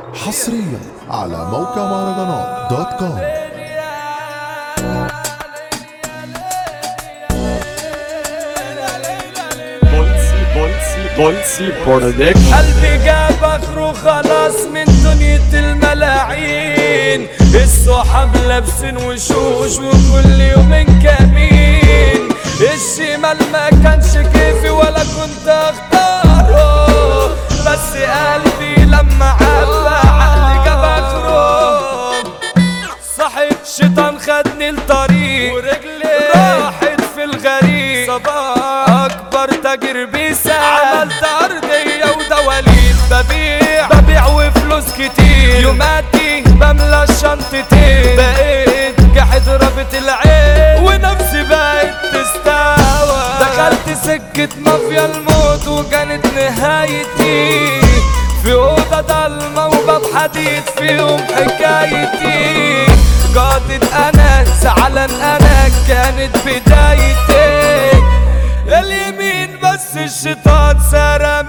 حصريا على موقع مهرجانات دوت كوم بولسي بولسي بولسي برودكشن قلبي جاب اخره خلاص من دنيا الملاعين الصحاب لابسين وشوش وكل يومين كمين الشمال ما كانش كيفي ولا كنت اختاره بس قلبي لما عبى عقلي جاب اخره صحيح شيطان خدني لطريق ورجلي راحت في الغريق صباح اكبر تاجر بيسا عملت ارضية ودواليب ببيع ببيع وفلوس كتير يوماتي بملى شنطتين بقيت جحد رابط العين ونفسي بقت تستوى دخلت سكة مافيا الموت وكانت نهايتي في أوضة ضلمة وباب حديد فيهم حكايتي قاضد أنا زعلان أنا كانت بدايتي اليمين بس الشيطان سرى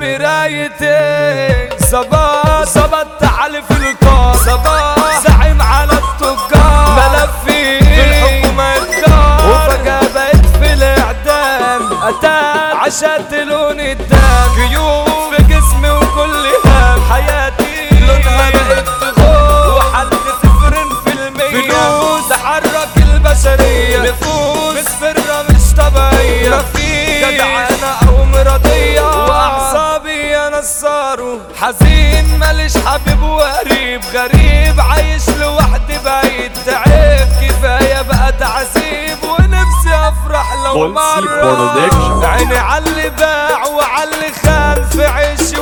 مرايتي صباح صبت علي في القاع صباح زعيم على التجار ملفي في الحكومة الدار وفجأة بقيت في الإعدام أتاك عشان لون الدم جيوب في جسمي وكل هم حياتي لونها بقت تغور وحد صفر في المية فلوس تحرك البشرية نفوس مسفرة مش طبيعية مفيش جدعانة أو مرضية وأعصابي أنا صاروا حزين ماليش حبيب وقريب غريب عايش لوحدي بعيد تعب كفاية بقى تعذيب ونفسي أفرح لو بولسي مرة برودكشن. عيني عاللي باع وعاللي خان في عيشي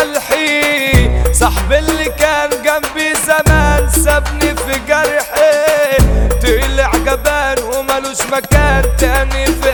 وملحي صاحبي اللي كان جنبي زمان سابني في جرحي طلع جبان وملوش مكان تاني في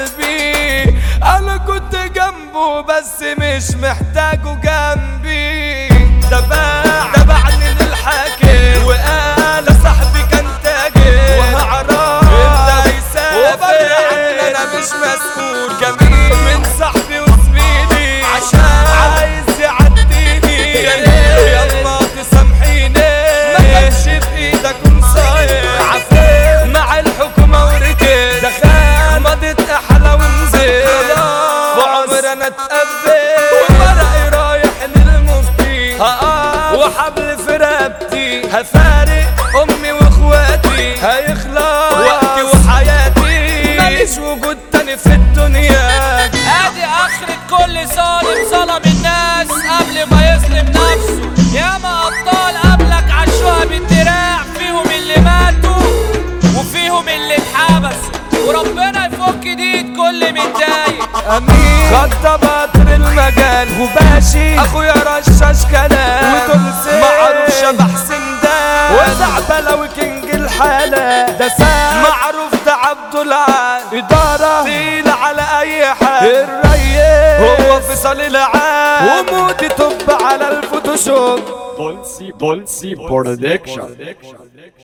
قلبي انا كنت جنبه بس مش محتاجه جنبي تباع تبعني للحاكم وقال يا صاحبي كان تاجر وهعرف انت هيسافر انا مش مسؤول جميل من صاحبي وزميلي عشان عايز يعديني يا ريت يلا تسامحيني ما كانش بايدك مصاير عفيت مع الحكومة ورجيت دخل مضيت احلى ونزيد وعمر انا اتقبل وورقي رايح للمفتي هقف وحبل في رقبتي هفارق امي واخواتي هيخلص وقتي وحياتي ماليش وجود تاني في الدنيا ادي اخرة كل ظالم ظلم الناس قبل ما يظلم نفسه ياما ابطال قبلك عاشوها بالدراع فيهم اللي ماتوا وفيهم اللي اتحبسوا وربنا يفك ديد كل متضايق امين خط بطر المجال وباشي اخويا رشاش كلام وتلسي معروف شبح سندان وزعبلة وكينج الحالة ده سام معروف ده عبد العال ادارة تقيل على اي حال الريس هو فيصل العال ومودي طب على الفوتوشوب بولسي بولسي برودكشن